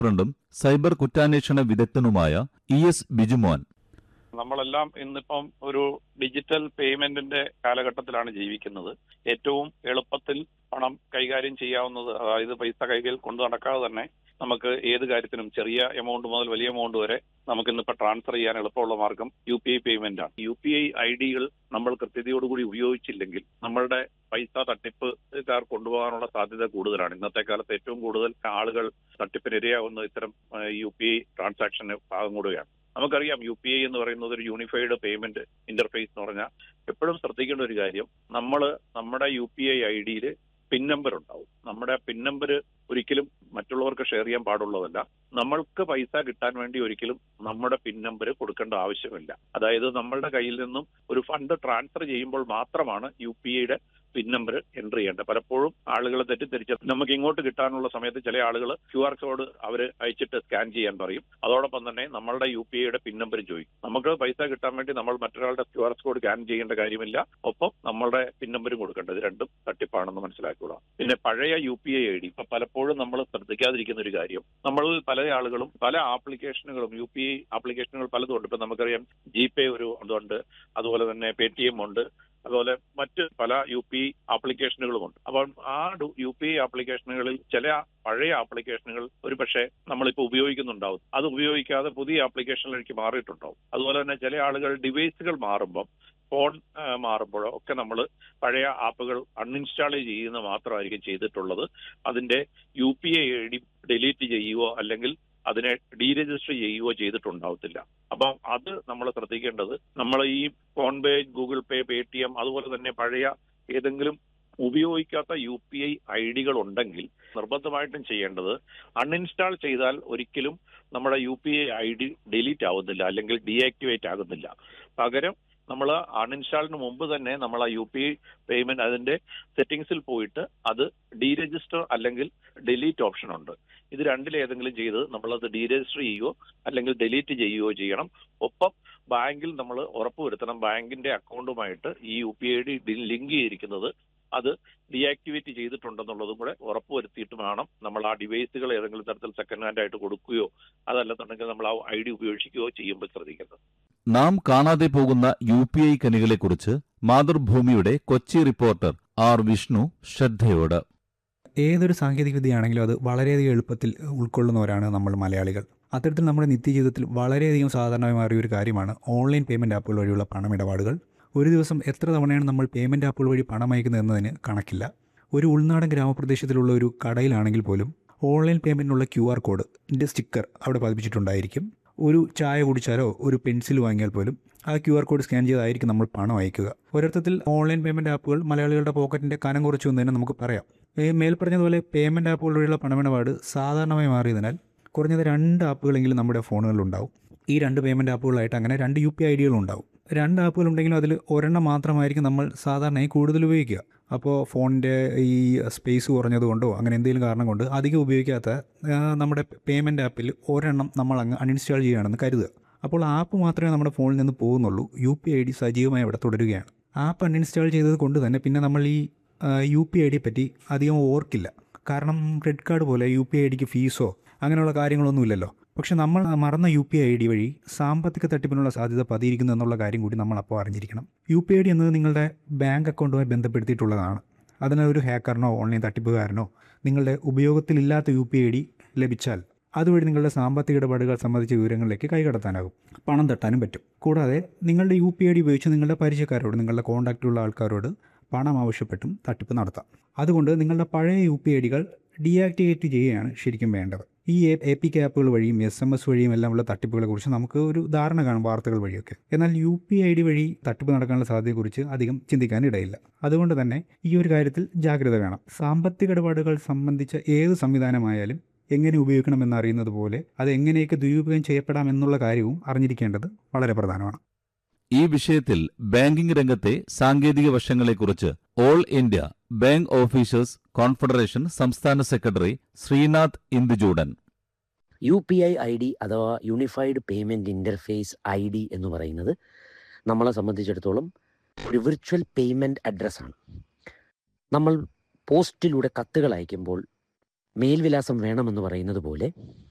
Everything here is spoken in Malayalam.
പ്രസിഡന്റും സൈബർ കുറ്റാന്വേഷണ വിദഗ്ധനുമായ ഇ എസ് ബിജുമോൻ നമ്മളെല്ലാം ഇന്നിപ്പം ഒരു ഡിജിറ്റൽ പേയ്മെന്റിന്റെ കാലഘട്ടത്തിലാണ് ജീവിക്കുന്നത് ഏറ്റവും എളുപ്പത്തിൽ പണം കൈകാര്യം ചെയ്യാവുന്നത് അതായത് പൈസ കൈകളിൽ കൊണ്ടു നടക്കാതെ തന്നെ നമുക്ക് ഏത് കാര്യത്തിനും ചെറിയ എമൗണ്ട് മുതൽ വലിയ എമൗണ്ട് വരെ നമുക്ക് ഇന്നിപ്പോൾ ട്രാൻസ്ഫർ ചെയ്യാൻ എളുപ്പമുള്ള മാർഗം യു പി ഐ പേയ്മെന്റ് ആണ് യു പി ഐ ഐ ഡികൾ നമ്മൾ കൃത്യതയോടുകൂടി ഉപയോഗിച്ചില്ലെങ്കിൽ നമ്മളുടെ പൈസ തട്ടിപ്പുകാർ കൊണ്ടുപോകാനുള്ള സാധ്യത കൂടുതലാണ് ഇന്നത്തെ കാലത്ത് ഏറ്റവും കൂടുതൽ ആളുകൾ തട്ടിപ്പിനിരയാവുന്ന ഇത്തരം യു പി ഐ ട്രാൻസാക്ഷന് ഭാഗം കൂടുകയാണ് നമുക്കറിയാം യു പി ഐ എന്ന് പറയുന്നത് ഒരു യൂണിഫൈഡ് പേയ്മെന്റ് ഇന്റർഫേസ് എന്ന് പറഞ്ഞാൽ എപ്പോഴും ശ്രദ്ധിക്കേണ്ട ഒരു കാര്യം നമ്മൾ നമ്മുടെ യു പി ഐ ഐ ഡിയിൽ പിൻ നമ്പർ ഉണ്ടാവും നമ്മുടെ പിൻ നമ്പർ ഒരിക്കലും മറ്റുള്ളവർക്ക് ഷെയർ ചെയ്യാൻ പാടുള്ളതല്ല നമ്മൾക്ക് പൈസ കിട്ടാൻ വേണ്ടി ഒരിക്കലും നമ്മുടെ പിൻ നമ്പർ കൊടുക്കേണ്ട ആവശ്യമില്ല അതായത് നമ്മളുടെ കയ്യിൽ നിന്നും ഒരു ഫണ്ട് ട്രാൻസ്ഫർ ചെയ്യുമ്പോൾ മാത്രമാണ് യു പി ഐയുടെ പിൻ നമ്പർ എൻ്റർ ചെയ്യേണ്ടത് പലപ്പോഴും ആളുകൾ തെറ്റിദ്ധരിച്ച് നമുക്ക് ഇങ്ങോട്ട് കിട്ടാനുള്ള സമയത്ത് ചില ആളുകൾ ക്യു ആർ കോഡ് അവർ അയച്ചിട്ട് സ്കാൻ ചെയ്യാൻ പറയും അതോടൊപ്പം തന്നെ നമ്മളുടെ യു പി ഐയുടെ പിൻ നമ്പർ ചോദിക്കും നമുക്ക് പൈസ കിട്ടാൻ വേണ്ടി നമ്മൾ മറ്റൊരാളുടെ ക്യു ആർ കോഡ് സ്കാൻ ചെയ്യേണ്ട കാര്യമില്ല ഒപ്പം നമ്മളുടെ പിൻ നമ്പരും കൊടുക്കേണ്ടത് ഇത് രണ്ടും തട്ടിപ്പാണെന്ന് മനസ്സിലാക്കുക പിന്നെ പഴയ U P I I D ഇപ്പൊ പലപ്പോഴും നമ്മൾ ശ്രദ്ധിക്കാതിരിക്കുന്ന ഒരു കാര്യം നമ്മൾ പല ആളുകളും പല ആപ്ലിക്കേഷനുകളും യു പി ഐ ആപ്ലിക്കേഷനുകൾ പലതും ഉണ്ട് ഇപ്പൊ നമുക്കറിയാം ജി പേ ഒരു ഇതുണ്ട് അതുപോലെ തന്നെ പേ ടി എം ഉണ്ട് അതുപോലെ മറ്റ് പല യു പി ആപ്ലിക്കേഷനുകളുമുണ്ട് അപ്പം ആ യു പി ആപ്ലിക്കേഷനുകളിൽ ചില പഴയ ആപ്ലിക്കേഷനുകൾ ഒരു പക്ഷേ നമ്മളിപ്പോൾ ഉപയോഗിക്കുന്നുണ്ടാവും അത് ഉപയോഗിക്കാതെ പുതിയ ആപ്ലിക്കേഷനിലേക്ക് മാറിയിട്ടുണ്ടാവും അതുപോലെ തന്നെ ചില ആളുകൾ ഡിവൈസുകൾ മാറുമ്പം ഫോൺ മാറുമ്പോഴോ ഒക്കെ നമ്മൾ പഴയ ആപ്പുകൾ അൺഇൻസ്റ്റാൾ ചെയ്യുന്ന മാത്രമായിരിക്കും ചെയ്തിട്ടുള്ളത് അതിന്റെ U P I I D delete ചെയ്യുകയോ അല്ലെങ്കിൽ അതിനെ ഡീരജിസ്റ്റർ ചെയ്യുകയോ ചെയ്തിട്ടുണ്ടാവത്തില്ല അപ്പം അത് നമ്മൾ ശ്രദ്ധിക്കേണ്ടത് നമ്മൾ ഈ PhonePe Google Pay Paytm അതുപോലെ തന്നെ പഴയ ഏതെങ്കിലും ഉപയോഗിക്കാത്ത യു പി ഐ ഐ ഡികൾ ഉണ്ടെങ്കിൽ നിർബന്ധമായിട്ടും ചെയ്യേണ്ടത് അൺഇൻസ്റ്റാൾ ചെയ്താൽ ഒരിക്കലും നമ്മുടെ U P I I D delete ആവുന്നില്ല അല്ലെങ്കിൽ ഡീആക്ടിവേറ്റ് ആകുന്നില്ല പകരം നമ്മൾ അൺഇൻസ്റ്റാളിന് മുമ്പ് തന്നെ നമ്മൾ ആ യു പി ഐ പേയ്മെന്റ് അതിന്റെ സെറ്റിംഗ്സിൽ പോയിട്ട് അത് ഡീരജിസ്റ്റർ അല്ലെങ്കിൽ ഡിലീറ്റ് ഓപ്ഷൻ ഉണ്ട് ഇത് രണ്ടിലേതെങ്കിലും ചെയ്ത് നമ്മളത് ഡീരജിസ്റ്റർ ചെയ്യുകയോ അല്ലെങ്കിൽ ഡിലീറ്റ് ചെയ്യുകയോ ചെയ്യണം ഒപ്പം ബാങ്കിൽ നമ്മൾ ഉറപ്പുവരുത്തണം ബാങ്കിന്റെ അക്കൗണ്ടുമായിട്ട് ഈ U P I D link ചെയ്തിരിക്കുന്നത് അത് ഡീആക്ടിവേറ്റ് ചെയ്തിട്ടുണ്ടെന്നുള്ളതും കൂടെ ഉറപ്പുവരുത്തിയിട്ട് വേണം നമ്മൾ ആ ഡിവൈസുകൾ ഏതെങ്കിലും തരത്തിൽ സെക്കൻഡ് ഹാൻഡ് ആയിട്ട് കൊടുക്കുകയോ അതല്ലെന്നുണ്ടെങ്കിൽ നമ്മൾ ആ ഐ ഡി ഉപയോഗിക്കുകയോ ചെയ്യുമ്പോൾ ശ്രദ്ധിക്കുന്നത് നാം കാണാതെ പോകുന്ന യു പി ഐ കനികളെക്കുറിച്ച് മാതൃഭൂമിയുടെ കൊച്ചി റിപ്പോർട്ടർ ആർ വിഷ്ണു ശ്രദ്ധയോട് ഏതൊരു സാങ്കേതികവിദ്യയാണെങ്കിലും അത് വളരെയധികം എളുപ്പത്തിൽ ഉൾക്കൊള്ളുന്നവരാണ് നമ്മൾ മലയാളികൾ അത്തരത്തിൽ നമ്മുടെ നിത്യജീവിതത്തിൽ വളരെയധികം സാധാരണമായി മാറിയ ഒരു കാര്യമാണ് ഓൺലൈൻ പേയ്മെൻറ്റ് ആപ്പുകൾ വഴിയുള്ള പണമിടപാടുകൾ ഒരു ദിവസം എത്ര തവണയാണ് നമ്മൾ പേയ്മെൻറ്റ് ആപ്പുകൾ വഴി പണം അയക്കുന്നത് എന്നതിന് കണക്കില്ല ഒരു ഉൾനാടൻ ഗ്രാമപ്രദേശത്തിലുള്ള ഒരു കടയിലാണെങ്കിൽ പോലും ഓൺലൈൻ പേയ്മെൻറ്റിനുള്ള ക്യു ആർ കോഡിൻ്റെ സ്റ്റിക്കർ അവിടെ പതിപ്പിച്ചിട്ടുണ്ടായിരിക്കും ഒരു ചായ കുടിച്ചാലോ ഒരു പെൻസിൽ വാങ്ങിയാൽ പോലും ആ ക്യു ആർ കോഡ് സ്കാൻ ചെയ്തായിരിക്കും നമ്മൾ പണം അയക്കുക ഒരർത്ഥത്തിൽ ഓൺലൈൻ പേയ്മെൻറ്റ് ആപ്പുകൾ മലയാളികളുടെ പോക്കറ്റിൻ്റെ കനം കുറച്ചു എന്ന് തന്നെ നമുക്ക് പറയാം ഈ മേൽപ്പറഞ്ഞതുപോലെ പേയ്മെൻറ്റ് ആപ്പുകൾ വഴിയുള്ള പണമിടപാട് സാധാരണമായി മാറിയതിനാൽ കുറഞ്ഞത് രണ്ട് ആപ്പുകളെങ്കിലും നമ്മുടെ ഫോണുകളിലുണ്ടാവും ഈ രണ്ട് പേയ്മെൻറ്റ് ആപ്പുകളായിട്ട് അങ്ങനെ രണ്ട് യു പി ഐ ഡികളുണ്ടാവും രണ്ട് ആപ്പുകൾ ഉണ്ടെങ്കിലും അതിൽ ഒരെണ്ണം മാത്രമായിരിക്കും നമ്മൾ സാധാരണയായി കൂടുതൽ ഉപയോഗിക്കുക അപ്പോൾ ഫോണിൻ്റെ ഈ സ്പേസ് കുറഞ്ഞതുകൊണ്ടോ അങ്ങനെ എന്തെങ്കിലും കാരണം കൊണ്ട് അധികം ഉപയോഗിക്കാത്ത നമ്മുടെ പേയ്മെൻറ്റ് ആപ്പിൽ ഒരെണ്ണം നമ്മൾ അങ്ങ് അൺഇൻസ്റ്റാൾ ചെയ്യുകയാണെന്ന് കരുതുക അപ്പോൾ ആപ്പ് മാത്രമേ നമ്മുടെ ഫോണിൽ നിന്ന് പോകുന്നുള്ളൂ യു പി ഐ ഡി സജീവമായി അവിടെ തുടരുകയാണ് ആപ്പ് അൺഇൻസ്റ്റാൾ ചെയ്തത് കൊണ്ട് തന്നെ പിന്നെ നമ്മൾ ഈ യു പി ഐ ഡിയെ പറ്റി അധികം ഓർക്കില്ല കാരണം ക്രെഡിറ്റ് കാർഡ് പോലെ യു പി ഐ ഡിക്ക് ഫീസോ അങ്ങനെയുള്ള കാര്യങ്ങളൊന്നുമില്ലല്ലോ പക്ഷെ നമ്മൾ മറന്ന യു പി ഐ ഡി വഴി സാമ്പത്തിക തട്ടിപ്പിനുള്ള സാധ്യത പതിയിരിക്കുന്നു എന്നുള്ള കാര്യം കൂടി നമ്മൾ അപ്പോൾ അറിഞ്ഞിരിക്കണം യു പി ഐ ഡി എന്നത് നിങ്ങളുടെ ബാങ്ക് അക്കൗണ്ടുമായി ബന്ധപ്പെടുത്തിയിട്ടുള്ളതാണ് അതിനാൽ ഒരു ഹാക്കറിനോ ഓൺലൈൻ തട്ടിപ്പുകാരനോ നിങ്ങളുടെ ഉപയോഗത്തിലില്ലാത്ത യു പി ഐ ഡി ലഭിച്ചാൽ അതുവഴി നിങ്ങളുടെ സാമ്പത്തിക ഇടപാടുകൾ സംബന്ധിച്ച വിവരങ്ങളിലേക്ക് കൈകടത്താനാകും പണം തട്ടാനും പറ്റും കൂടാതെ നിങ്ങളുടെ യു പി ഐ ഡി ഉപയോഗിച്ച് നിങ്ങളുടെ പരിചയക്കാരോട് നിങ്ങളുടെ കോൺടാക്റ്റുള്ള ആൾക്കാരോട് പണം ആവശ്യപ്പെട്ടും തട്ടിപ്പ് നടത്താം അതുകൊണ്ട് നിങ്ങളുടെ പഴയ യു പി ഐ ഡികൾ ഡീആക്ടിവേറ്റ് ചെയ്യുകയാണ് ശരിക്കും വേണ്ടത് ഈ എ പി കെ ആപ്പുകൾ വഴിയും എസ് എം എസ് വഴിയും എല്ലാമുള്ള തട്ടിപ്പുകളെ കുറിച്ച് നമുക്ക് ഒരു ധാരണ കാണും വാർത്തകൾ വഴിയൊക്കെ എന്നാൽ യു പി ഐ ഡി വഴി തട്ടിപ്പ് നടക്കാനുള്ള സാധ്യതയെക്കുറിച്ച് അധികം ചിന്തിക്കാനിടയില്ല അതുകൊണ്ട് തന്നെ ഈ ഒരു കാര്യത്തിൽ ജാഗ്രത വേണം സാമ്പത്തിക ഇടപാടുകൾ സംബന്ധിച്ച ഏത് സംവിധാനമായാലും എങ്ങനെ ഉപയോഗിക്കണമെന്ന് അറിയുന്നത് പോലെ അത് എങ്ങനെയൊക്കെ ദുരുപയോഗം ചെയ്യപ്പെടാം എന്നുള്ള കാര്യവും അറിഞ്ഞിരിക്കേണ്ടത് വളരെ പ്രധാനമാണ് ഈ വിഷയത്തിൽ ബാങ്കിംഗ് രംഗത്തെ സാങ്കേതിക വശങ്ങളെക്കുറിച്ച് all India bank officers confederation സംസ്ഥാന സെക്രട്ടറി Srinath Induchoodan U P I I D അഥവാ unified payment interface I D എന്ന് പറയുന്നത് നമ്മളെ സംബന്ധിച്ചിടത്തോളം ഒരു വിർച്വൽ പേയ്മെൻറ്റ് അഡ്രസ്സാണ് നമ്മൾ പോസ്റ്റിലൂടെ കത്തുകൾ അയക്കുമ്പോൾ മേൽവിലാസം വേണമെന്ന് പറയുന്നത് പോലെ